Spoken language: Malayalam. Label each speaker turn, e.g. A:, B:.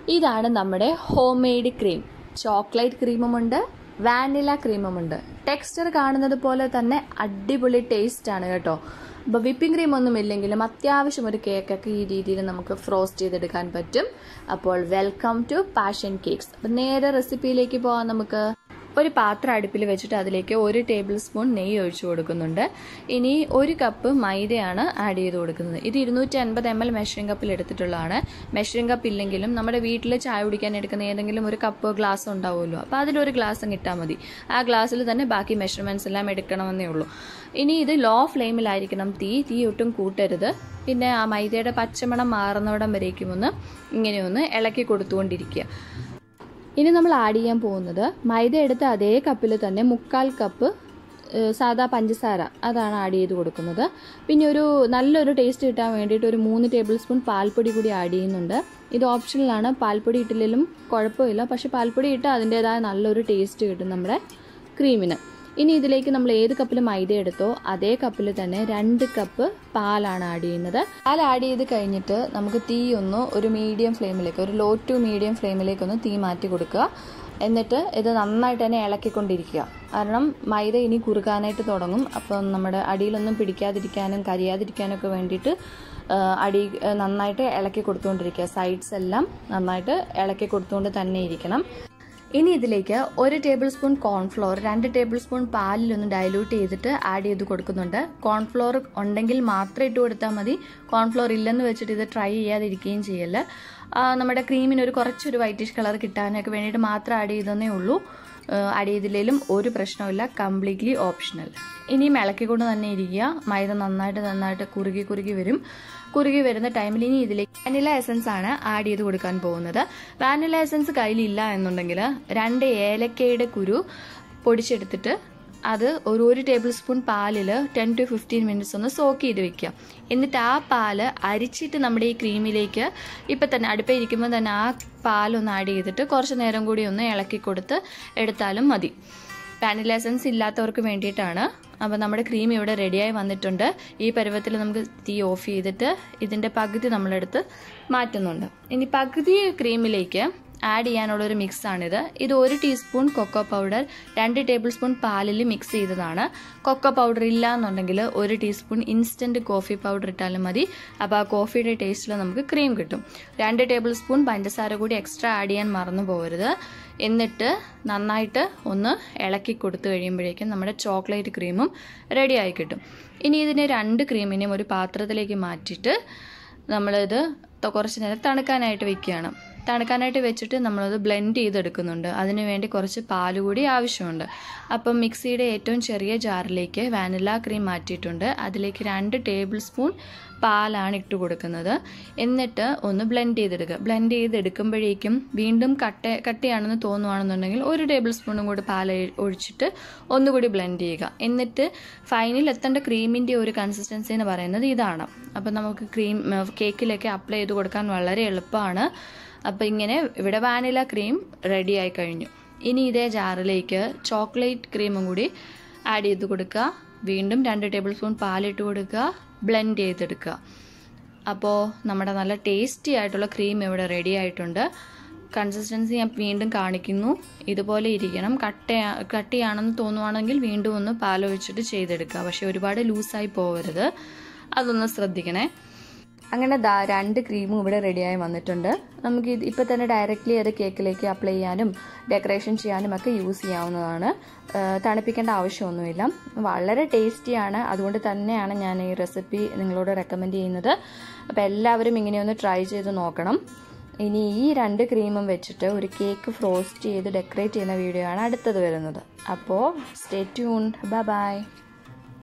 A: ഇതാണ് നമ്മുടെ ഹോം മെയ്ഡ് ക്രീം ചോക്ലേറ്റ് ക്രീമുമുണ്ട് വാനില ക്രീമുമുണ്ട് ടെക്സ്ചർ കാണുന്നത് പോലെ തന്നെ അടിപൊളി ടേസ്റ്റ് ആണ് കേട്ടോ അപ്പോൾ വിപ്പിംഗ് ക്രീം ഒന്നും ഇല്ലെങ്കിലും അത്യാവശ്യം ഒരു കേക്കൊക്കെ ഈ രീതിയിൽ നമുക്ക് ഫ്രോസ്റ്റ് ചെയ്തെടുക്കാൻ പറ്റും അപ്പോൾ വെൽക്കം ടു പാഷൻ കേക്ക്സ് അപ്പം നേരെ റെസിപ്പിയിലേക്ക് പോകാം നമുക്ക് ഒരു പാത്രം അടുപ്പിൽ വെച്ചിട്ട് അതിലേക്ക് ഒരു ടേബിൾ സ്പൂൺ നെയ്യ് ഒഴിച്ചു കൊടുക്കുന്നുണ്ട് ഇനി ഒരു കപ്പ് മൈദയാണ് ആഡ് ചെയ്ത് കൊടുക്കുന്നത് ഇത് ഇരുന്നൂറ്റി അൻപത് എം എൽ മെഷറിംഗ് കപ്പിൽ എടുത്തിട്ടുള്ളതാണ് മെഷറിംഗ് കപ്പ് ഇല്ലെങ്കിലും നമ്മുടെ വീട്ടിൽ ചായ കുടിക്കാൻ എടുക്കുന്ന ഏതെങ്കിലും ഒരു കപ്പ് ഗ്ലാസ് ഉണ്ടാവുമല്ലോ അപ്പോൾ അതിലൊരു ഗ്ലാസ് ഇട്ടാൽ മതി ആ ഗ്ലാസ്സിൽ തന്നെ ബാക്കി മെഷർമെൻറ്റ്സ് എല്ലാം എടുക്കണമെന്നേ ഉള്ളൂ ഇനി ഇത് ലോ ഫ്ലെയിമിലായിരിക്കണം തീ തീ ഒട്ടും കൂട്ടരുത് പിന്നെ ആ മൈദയുടെ പച്ചമണം മാറുന്നിടം വരേക്കും ഒന്ന് ഇങ്ങനെ ഒന്ന് ഇളക്കി കൊടുത്തുകൊണ്ടിരിക്കുക ഇനി നമ്മൾ ആഡ് ചെയ്യാൻ പോകുന്നത് മൈദ എടുത്ത അതേ കപ്പിൽ തന്നെ മുക്കാൽ കപ്പ് സാദാ പഞ്ചസാര അതാണ് ആഡ് ചെയ്ത് കൊടുക്കുന്നത് പിന്നെ ഒരു നല്ലൊരു ടേസ്റ്റ് കിട്ടാൻ വേണ്ടിയിട്ട് ഒരു മൂന്ന് ടേബിൾ സ്പൂൺ പാൽപ്പൊടി കൂടി ആഡ് ചെയ്യുന്നുണ്ട് ഇത് ഓപ്ഷണലാണ് പാൽപ്പൊടി ഇട്ടില്ലെങ്കിലും കുഴപ്പമില്ല പക്ഷേ പാൽപ്പൊടി ഇട്ടാൽ അതിൻ്റേതായ നല്ലൊരു ടേസ്റ്റ് കിട്ടും നമ്മുടെ ക്രീമിന് ഇനി ഇതിലേക്ക് നമ്മൾ ഏത് കപ്പിൽ മൈദ എടുത്തോ അതേ കപ്പിൽ തന്നെ രണ്ട് കപ്പ് പാലാണ് ആഡ് ചെയ്യുന്നത് പാൽ ആഡ് ചെയ്ത് കഴിഞ്ഞിട്ട് നമുക്ക് തീ ഒന്ന് ഒരു മീഡിയം ഫ്ലെയിമിലേക്ക് ഒരു ലോ ടു മീഡിയം ഫ്ലെയിമിലേക്ക് ഒന്ന് തീ മാറ്റി കൊടുക്കുക എന്നിട്ട് ഇത് നന്നായിട്ട് തന്നെ ഇളക്കിക്കൊണ്ടിരിക്കുക കാരണം മൈദ ഇനി കുറുകാനായിട്ട് തുടങ്ങും അപ്പം നമ്മുടെ അടിയിലൊന്നും പിടിക്കാതിരിക്കാനും കരിയാതിരിക്കാനും ഒക്കെ വേണ്ടിയിട്ട് അടി നന്നായിട്ട് ഇളക്കി കൊടുത്തുകൊണ്ടിരിക്കുക സൈഡ്സ് എല്ലാം നന്നായിട്ട് ഇളക്കി കൊടുത്തുകൊണ്ട് തന്നെ ഇരിക്കണം ഇനി ഇതിലേക്ക് ഒരു ടേബിൾ സ്പൂൺ കോൺഫ്ലോർ രണ്ട് ടേബിൾ സ്പൂൺ പാലിലൊന്ന് ഡൈല്യൂട്ട് ചെയ്തിട്ട് ആഡ് ചെയ്ത് കൊടുക്കുന്നുണ്ട് കോൺഫ്ലോർ ഉണ്ടെങ്കിൽ മാത്രം ഇട്ട് കൊടുത്താൽ മതി കോൺഫ്ലോർ ഇല്ലെന്ന് വെച്ചിട്ട് ഇത് ട്രൈ ചെയ്യാതിരിക്കുകയും ചെയ്യല്ല നമ്മുടെ ക്രീമിന് ഒരു കുറച്ചൊരു വൈറ്റിഷ് കളർ കിട്ടാനൊക്കെ വേണ്ടിയിട്ട് മാത്രം ആഡ് ചെയ്തതേ ഉള്ളൂ ആഡ് ചെയ്തില്ലെങ്കിലും ഒരു പ്രശ്നമില്ല കംപ്ലീറ്റ്ലി ഓപ്ഷണൽ ഇനിയും ഇളക്കിക്കൊണ്ട് തന്നെ ഇരിക്കുക മൈദ നന്നായിട്ട് നന്നായിട്ട് കുറുകി കുറുകി വരും കുറുകി വരുന്ന ടൈമിൽ ഇനി ഇതിലേക്ക് വാനില എസൻസ് ആണ് ആഡ് ചെയ്ത് കൊടുക്കാൻ പോകുന്നത് വാനില എസൻസ് കയ്യിലില്ല എന്നുണ്ടെങ്കിൽ രണ്ട് ഏലക്കയുടെ കുരു പൊടിച്ചെടുത്തിട്ട് അത് ഒരു ഒരു ടേബിൾ സ്പൂൺ പാലിൽ ടെൻ ടു ഫിഫ്റ്റീൻ മിനിറ്റ്സ് ഒന്ന് സോക്ക് ചെയ്ത് വെക്കുക എന്നിട്ട് ആ പാല് അരിച്ചിട്ട് നമ്മുടെ ഈ ക്രീമിലേക്ക് ഇപ്പം തന്നെ അടുപ്പേ ഇരിക്കുമ്പോൾ തന്നെ ആ പാലൊന്ന് ആഡ് ചെയ്തിട്ട് കുറച്ച് നേരം കൂടി ഒന്ന് ഇളക്കി കൊടുത്ത് എടുത്താലും മതി വാനില എസൻസ് ഇല്ലാത്തവർക്ക് വേണ്ടിയിട്ടാണ് അപ്പോൾ നമ്മുടെ ക്രീം ഇവിടെ റെഡിയായി വന്നിട്ടുണ്ട് ഈ പരുവത്തിൽ നമുക്ക് തീ ഓഫ് ചെയ്തിട്ട് ഇതിൻ്റെ പകുതി നമ്മളെടുത്ത് മാറ്റുന്നുണ്ട് ഇനി പകുതി ക്രീമിലേക്ക് ആഡ് ചെയ്യാനുള്ളൊരു മിക്സാണിത് ഇത് ഒരു ടീസ്പൂൺ കൊക്കോ പൗഡർ രണ്ട് ടേബിൾ സ്പൂൺ പാലിൽ മിക്സ് ചെയ്തതാണ് കൊക്കോ പൗഡർ ഇല്ല എന്നുണ്ടെങ്കിൽ ഒരു ടീസ്പൂൺ ഇൻസ്റ്റൻറ്റ് കോഫി പൗഡർ ഇട്ടാലും മതി അപ്പോൾ ആ കോഫിയുടെ ടേസ്റ്റിൽ നമുക്ക് ക്രീം കിട്ടും രണ്ട് ടേബിൾ സ്പൂൺ പഞ്ചസാര കൂടി എക്സ്ട്രാ ആഡ് ചെയ്യാൻ മറന്നു പോകരുത് എന്നിട്ട് നന്നായിട്ട് ഒന്ന് ഇളക്കി കൊടുത്തു കഴിയുമ്പോഴേക്കും നമ്മുടെ ചോക്ലേറ്റ് ക്രീമും റെഡി ആയി കിട്ടും ഇനി ഇതിനെ രണ്ട് ക്രീമിനെയും ഒരു പാത്രത്തിലേക്ക് മാറ്റിയിട്ട് നമ്മളിത് കുറച്ച് നേരം തണുക്കാനായിട്ട് വെക്കുകയാണ് തണുക്കാനായിട്ട് വെച്ചിട്ട് നമ്മളത് ബ്ലെൻഡ് ചെയ്തെടുക്കുന്നുണ്ട് അതിന് വേണ്ടി കുറച്ച് പാൽ കൂടി ആവശ്യമുണ്ട് അപ്പം മിക്സിയുടെ ഏറ്റവും ചെറിയ ജാറിലേക്ക് വാനില ക്രീം മാറ്റിയിട്ടുണ്ട് അതിലേക്ക് രണ്ട് ടേബിൾ സ്പൂൺ പാലാണ് ഇട്ട് കൊടുക്കുന്നത് എന്നിട്ട് ഒന്ന് ബ്ലെൻഡ് ചെയ്തെടുക്കുക ബ്ലെൻഡ് ചെയ്തെടുക്കുമ്പോഴേക്കും വീണ്ടും കട്ട കട്ടിയാണെന്ന് തോന്നുവാണെന്നുണ്ടെങ്കിൽ ഒരു ടേബിൾ സ്പൂണും കൂടി പാൽ ഒഴിച്ചിട്ട് ഒന്നുകൂടി ബ്ലെൻഡ് ചെയ്യുക എന്നിട്ട് ഫൈനൽ എത്തേണ്ട ക്രീമിൻ്റെ ഒരു കൺസിസ്റ്റൻസി എന്ന് പറയുന്നത് ഇതാണ് അപ്പം നമുക്ക് ക്രീം കേക്കിലേക്ക് അപ്ലൈ ചെയ്ത് കൊടുക്കാൻ വളരെ എളുപ്പമാണ് അപ്പോൾ ഇങ്ങനെ ഇവിടെ വാനില ക്രീം റെഡി ആയി കഴിഞ്ഞു ഇനി ഇതേ ജാറിലേക്ക് ചോക്ലേറ്റ് ക്രീമും കൂടി ആഡ് ചെയ്ത് കൊടുക്കുക വീണ്ടും രണ്ട് ടേബിൾ സ്പൂൺ പാലിട്ട് കൊടുക്കുക ബ്ലെൻഡ് ചെയ്തെടുക്കുക അപ്പോൾ നമ്മുടെ നല്ല ടേസ്റ്റി ആയിട്ടുള്ള ക്രീം ഇവിടെ റെഡി ആയിട്ടുണ്ട് കൺസിസ്റ്റൻസി ഞാൻ വീണ്ടും കാണിക്കുന്നു ഇതുപോലെ ഇരിക്കണം കട്ട കട്ടിയാണെന്ന് തോന്നുവാണെങ്കിൽ വീണ്ടും ഒന്ന് പാലൊഴിച്ചിട്ട് ചെയ്തെടുക്കുക പക്ഷേ ഒരുപാട് ലൂസായി പോകരുത് അതൊന്ന് ശ്രദ്ധിക്കണേ അങ്ങനെ ദാ രണ്ട് ക്രീമും ഇവിടെ റെഡിയായി വന്നിട്ടുണ്ട് നമുക്ക് ഇത് ഇപ്പം തന്നെ ഡയറക്റ്റ്ലി അത് കേക്കിലേക്ക് അപ്ലൈ ചെയ്യാനും ഡെക്കറേഷൻ ചെയ്യാനും ഒക്കെ യൂസ് ചെയ്യാവുന്നതാണ് തണുപ്പിക്കേണ്ട ആവശ്യമൊന്നുമില്ല വളരെ ടേസ്റ്റിയാണ് അതുകൊണ്ട് തന്നെയാണ് ഞാൻ ഈ റെസിപ്പി നിങ്ങളോട് റെക്കമെൻഡ് ചെയ്യുന്നത് അപ്പോൾ എല്ലാവരും ഇങ്ങനെയൊന്ന് ട്രൈ ചെയ്ത് നോക്കണം ഇനി ഈ രണ്ട് ക്രീമും വെച്ചിട്ട് ഒരു കേക്ക് ഫ്രോസ്റ്റ് ചെയ്ത് ഡെക്കറേറ്റ് ചെയ്യുന്ന വീഡിയോ ആണ് അടുത്തത് വരുന്നത് അപ്പോൾ സ്റ്റേ ട്യൂൺ ബൈ ബൈ